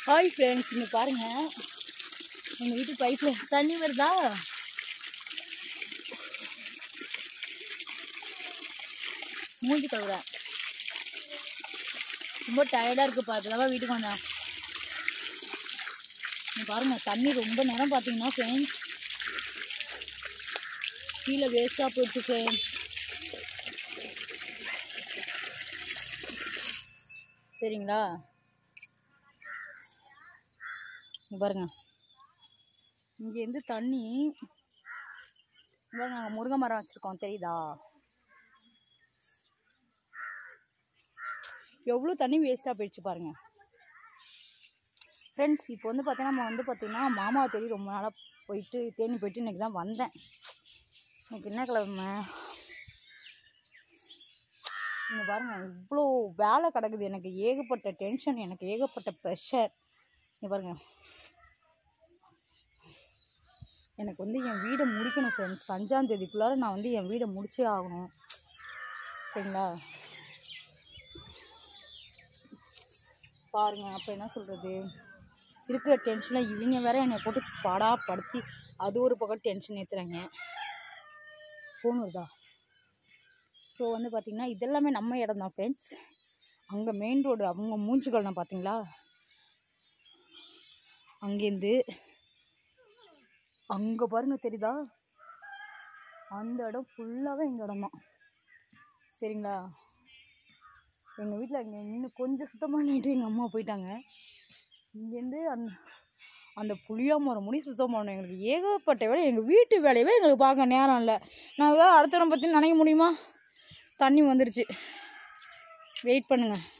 hi friends இங்கே பாருங்க எங்கள் வீட்டு பைப்பில் தண்ணி வருதா மூஞ்சி கழுவுறேன் ரொம்ப டயர்டாக இருக்குப்பா இப்போதான் வீட்டுக்கு வந்தேன் இங்க பாருங்க தண்ணி ரொம்ப நேரம் பார்த்தீங்கன்னா ஃப்ரெண்ட்ஸ் கீழே வேஸ்ட்டாக போயிடுச்சு ஃப்ரெண்ட்ஸ் சரிங்களா இங்க பாருங்க இங்கேருந்து தண்ணி இங்க பாருங்க நாங்கள் முருங்கை மரம் வச்சுருக்கோம் தெரியுதா எவ்வளோ தண்ணி வேஸ்ட்டாக போயிடுச்சு பாருங்க ஃப்ரெண்ட்ஸ் இப்போ வந்து பார்த்தீங்கன்னா நம்ம வந்து பார்த்தீங்கன்னா மாமா தேடி ரொம்ப நாளாக போயிட்டு தேனி போயிட்டு இன்றைக்கி தான் வந்தேன் இன்னைக்கு என்ன கிழமை இங்கே பாருங்க இவ்வளோ வேலை கிடக்குது எனக்கு ஏகப்பட்ட டென்ஷன் எனக்கு ஏகப்பட்ட ப்ரெஷர் இங்கே பாருங்க எனக்கு வந்து என் வீடை முடிக்கணும் ஃப்ரெண்ட்ஸ் அஞ்சாம் தேதிக்குள்ளார நான் வந்து என் வீடை முடிச்சே ஆகணும் சரிங்களா பாருங்க அப்போ என்ன சொல்கிறது இருக்கிற டென்ஷனில் இவங்க வேற என்னை போட்டு பாடா படுத்தி அது ஒரு பக்கம் டென்ஷன் ஏற்றுறாங்க ஃபோன் வருதா ஸோ வந்து பார்த்திங்கன்னா இதெல்லாமே நம்ம இடம் தான் ஃப்ரெண்ட்ஸ் அங்கே மெயின் ரோடு அவங்க மூஞ்சிகள் நான் பார்த்தீங்களா அங்கேருந்து அங்கே பாருங்க தெரியுதா அந்த இடம் ஃபுல்லாகவே எங்கள் இடம் தான் சரிங்களா எங்கள் வீட்டில் இங்கே இன்னும் கொஞ்சம் சுத்தம் பண்ணிட்டு எங்கள் அம்மா போயிட்டாங்க இங்கேருந்து அந்த அந்த புளியா மரம் முடி சுத்தம் பண்ணணும் எங்களுக்கு ஏகப்பட்ட வேலை எங்கள் வீட்டு வேலையவே எங்களுக்கு பார்க்க நேரம் இல்லை நான் ஏதாவது அடுத்தவனை பற்றி நினைக்க முடியுமா தண்ணி வந்துருச்சு வெயிட் பண்ணுங்கள்